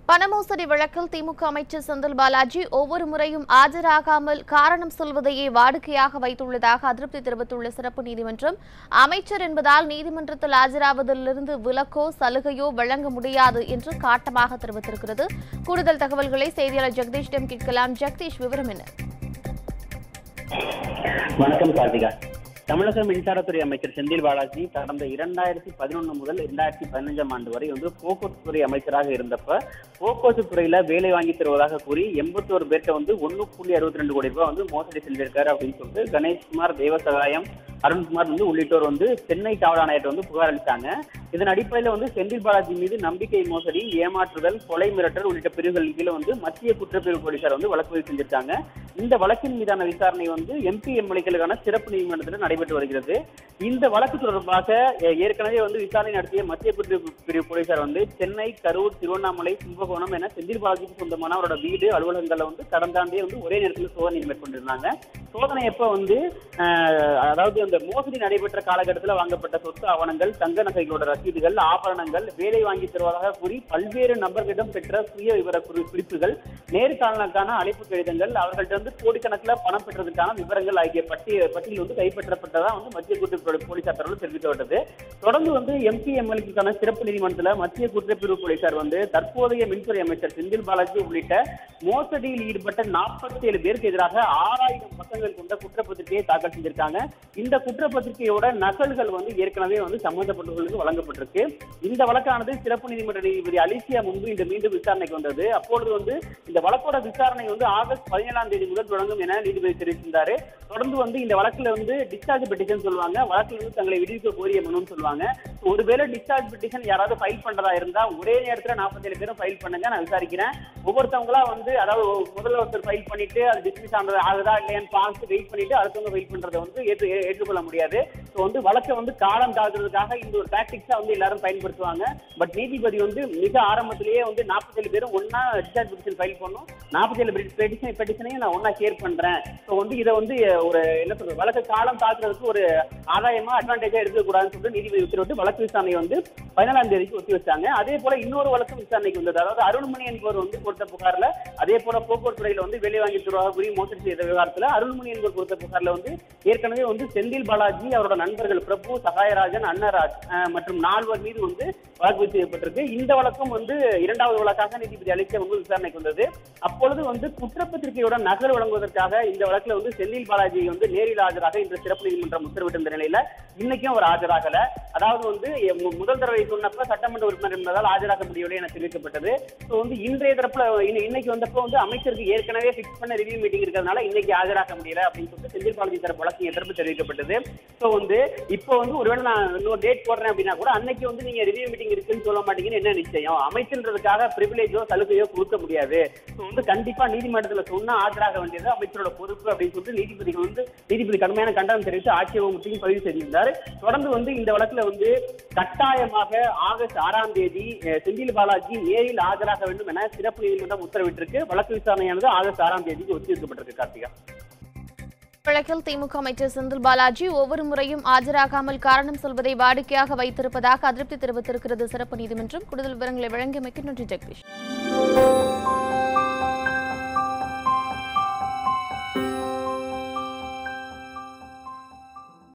பணமோசடி வழக்கில் திமுக அமைச்சர் செந்தில் பாலாஜி ஒவ்வொரு முறையும் ஆஜராகாமல் காரணம் சொல்வதையே வாடிக்கையாக வைத்துள்ளதாக அதிருப்தி தெரிவித்துள்ள சிறப்பு நீதிமன்றம் அமைச்சர் என்பதால் நீதிமன்றத்தில் ஆஜராவதிலிருந்து விலக்கோ சலுகையோ வழங்க முடியாது என்று காட்டமாக தெரிவித்திருக்கிறது கூடுதல் தகவல்களை செய்தியாளர் ஜெகதீஷிடம் கேட்கலாம் ஜெகதீஷ் விவரம் என்ன வணக்கம் கார்த்திகா தமிழக மின்சாரத்துறை அமைச்சர் செந்தில் பாலாஜி கடந்த இரண்டாயிரத்தி பதினொன்று முதல் இரண்டாயிரத்தி பதினஞ்சாம் ஆண்டு வரை வந்து போக்குவரத்து துறை அமைச்சராக இருந்தப்ப போக்குவரத்து துறையில வேலை வாங்கி தருவதாக கூறி எண்பத்தோரு பேர்ட்ட வந்து ஒன்று புள்ளி அறுபத்தி ரெண்டு கோடி ரூபாய் வந்து மோசடி செஞ்சிருக்காரு அப்படின்னு சொல்லிட்டு கணேஷ்குமார் தேவசகாயம் அருண்குமார் வந்து உள்ளிட்டோர் வந்து சென்னை காவல் ஆணையர்கிட்ட வந்து புகார் அளித்தாங்க இதன் அடிப்படையில் வந்து செந்தில் பாலாஜி மீது நம்பிக்கை மோசடி ஏமாற்றுதல் கொலை மிரட்டல் உள்ளிட்ட பிரிவுகளின் கீழே வந்து மத்திய குற்றப்பிரிவு போலீசார் வந்து வழக்கு பதிவு செஞ்சிருக்காங்க இந்த வழக்கின் மீதான விசாரணை வந்து எம்பி எம்எல்ஏக்களுக்கான சிறப்பு நீதிமன்றத்தில் நடைபெற்று வருகிறது இந்த வழக்கு தொடர்பாக அஹ், ஏற்கனவே வந்து விசாரணை நடத்திய மத்திய குற்றப்பிரிவு பிரிவு போலீசார் வந்து சென்னை கரூர் திருவண்ணாமலை கும்பகோணம் என செந்தில் பாலாஜிக்கு சொந்தமான அவரோட வீடு அலுவலகங்கள்ல வந்து கடந்த ஆண்டே வந்து ஒரே நேரத்தில் சோதனை மேற்கொண்டிருந்தாங்க சோதனை எப்ப வந்து அஹ், அதாவது அந்த மோசடி நடைபெற்ற காலகட்டத்தில் வாங்கப்பட்ட சொத்து ஆவணங்கள் தங்க நகைகளோட ரசீதுகள் ஆபரணங்கள் வேலை வாங்கி தருவதாக கூறி பல்வேறு நபர்களிடம் பெற்ற சுய விவர குறி- குறிப்புகள் நேர்காணலுக்கான அழைப்பு கடிதங்கள் அவர்கள்ட்ட வந்து கோடிக்கணக்கில் பணம் பெற்றதுக்கான விவரங்கள் ஆகிய பட்டிய பட்டியல் வந்து கைப்பற்றப்பட்டதா வந்து மத்திய குற்றப்பிரிவு போலீசார் தரப்பில் தெரிவிக்கப்பட்டது தொடர்ந்து வந்து எம்பி எம்எல்ஏக்கான சிறப்பு நீதிமன்றத்தில் மத்திய குற்றப்பிரிவு போலீசார் வந்து தற்போதைய மின்துறை அமைச்சர் செந்தில் பாலாஜி உள்ளிட்ட மோசடியில் ஈடுபட்ட நாற்பத்தி ஏழு பேருக்கு எதிராக ஆறாயிரம் பக்கங்கள் கொண்ட குற்றப்பத்திரிகையை தாக்கல் செஞ்சிருக்காங்க இந்த குற்றப்பத்திரிகையோட நகல்கள் வந்து ஏற்கனவே வந்து சம்பந்தப்பட்டவர்களுக்கு வழங்கப்பட்டிருக்கு இந்த வழக்கானது சிறப்பு நீதிமன்ற நீதிபதி அலிசியா முன்பு இந்த மீண்டும் விசாரணைக்கு வந்தது அப்பொழுது வந்து இந்த வழக்கோட விசாரணை வந்து ஆகஸ்ட் பதினேழாம் தேதி முதல் தொடங்கும் என நீதிபதி தெரிவித்திருந்தாரு தொடர்ந்து வந்து இந்த வழக்குல வந்து டிஸ்சார்ஜ் பெட்டிஷன் சொல்லுவாங்க வழக்கில் இருந்து தங்களை விடுவிக்க கோரிய மனுன்னு சொல்லுவாங்க ஒருவேளை டிஸ்சார்ஜ் பெட்டிஷன் யாராவது ஃபைல் பண்றதா இருந்தா ஒரே நேரத்துல 47 பேரும் ஃபைல் பண்ணுங்க நான் விசாரிக்கிறேன் ஒவ்வொருத்தவங்களா வந்து அதாவது முதல்ல ஒருத்தர் ஃபைல் பண்ணிட்டு அது டிஸ்மிஸ் ஆனது ஆகுதா இல்லையான்னு பார்த்து வெயிட் பண்ணிட்டு அடுத்தவங்க வெயிட் பண்றதை வந்து ஏற்று ஏ- ஏற்றுக்கொள்ள முடியாது ஸோ வந்து வழக்கை வந்து காலம் தாழ்றதுக்காக இந்த ஒரு டாக்டிக்ஸா வந்து எல்லாரும் பயன்படுத்துவாங்க பட் நீதிபதி வந்து மிக ஆரம்பத்திலேயே வந்து 47 பேரும் ஒன்னா டிஸ்சார்ஜ் பெட்டிஷன் ஃபைல் பண்ணணும் 47 பெட்டிஷன் பெட்டிஷனையும் நான் ஒன்னா ஷேர் பண்றேன் ஸோ வந்து இதை வந்து ஒரு என்ன சொல்றது வழக்கு காலம் தாக்குறதுக்கு ஒரு ஆதாயமா அட்வான்டேஜா இருக்கக்கூடாதுன்னு சொல்லிட்டு நீதிபதி உத்தரவிட்டு வழக்கு விசாரணை வந்து பதினாலாம் தேதிக்கு ஒத்தி வச்சாங்க அதே போல இன்னொரு வழக்கு விசாரணைக்கு வந்தது அதாவது அருள்மணி என்பவர் வந்து கொடுத்த புகார்ல அதே போல போக்குவரத்து துறையில வந்து வேலை வாங்கி தருவாக கூறி மோசடி செய்த விவகாரத்துல அருள்மணி என்பவர் கொடுத்த புகார்ல வந்து ஏற்கனவே வந்து செந்தில் பாலாஜி அவரோட நண்பர்கள் பிரபு சகாயராஜன் அன்னராஜ் அஹ், மற்றும் நால்வர் மீது வந்து வழக்கு பதிவு செய்யப்பட்டிருக்கு இந்த வழக்கம் வந்து இரண்டாவது வழக்காக நீதிபதி அளிக்க வந்து விசாரணைக்கு வந்தது அப்பொழுது வந்து குற்றப்பத்திரிகையோட நகல் வழங்குவதற்காக இந்த வழக்குல வந்து செந்தில் பாலாஜி வந்து நேரில் ஆஜராக இன்று சிறப்பு நீதிமன்றம் உத்தரவிட்டிருந்த நிலையில இன்னைக்கும் அவர் ஆஜராகல அதாவது வந்து எ- மு- முதல் தடவை சொன்னப்ப சட்டமன்ற உறுப்பினர் என்பதால் ஆஜராக முடியவில்லை என தெரிவிக்கப்பட்டது ஸோ வந்து இன்றைய தரப்புல இன்ன- இன்னைக்கு வந்தப்போ வந்து அமைச்சருக்கு ஏற்கனவே ஃபிக்ஸ் பண்ண ரிவ்யூ மீட்டிங் இருக்கிறதுனால இன்னைக்கு ஆஜராக முடியல அப்படின்னு சொல்லிட்டு செந்தில் பாலாஜி தரப்பு வழக்கு என் தரப்பு தெரிவிக்கப்பட்டது ஸோ வந்து இப்போ வந்து ஒருவேளை நான் இன்னொரு டேட் போடுறேன் அப்படின்னா கூட அன்னைக்கு வந்து நீங்க ரிவ்யூ மீட்டிங் இருக்குன்னு சொல்ல மாட்டீங்கன்னு என்ன நிச்சயம் அமைச்சர்ன்றதுக்காக பிரிவிலேஜோ சலுகையோ கொடுக்க முடியாது ஸோ வந்து கண்டிப்பா நீதிமன்றத்துல சொன்னா ஆஜராக வேண்டியது அமைச்சரோட பொறுப்பு அப்படின்னு சொல்லிட்டு நீதிபதிகள் வந்து நீதிபதி கடுமையான கண்டனம் தெரிவித்து ஆட்சேபத்தையும் பதிவு செய்திருந்தார் தொடர்ந்து வந்து இந்த வழக்குல வந்து கட்டாயமாக ஆகஸ்ட் ஆறாம் தேதி அஹ், செந்தில் பாலாஜி நேரில் ஆஜராக வேண்டும் என சிறப்பு நீதிமன்றம் உத்தரவிட்டிருக்கு வழக்கு விசாரணையானது ஆகஸ்ட் ஆறாம் தேதிக்கு ஒத்திவைக்கப்பட்டிருக்கு கார்த்திகா வழக்கில் திமுக அமைச்சர் செந்தில் பாலாஜி ஒவ்வொரு முறையும் ஆஜராகாமல் காரணம் சொல்வதை வாடிக்கையாக வைத்திருப்பதாக அதிருப்தி தெரிவித்திருக்கிறது சிறப்பு நீதிமன்றம் கூடுதல் விவரங்களை வழங்கியமைக்கு நன்றி ஜெகதீஷ்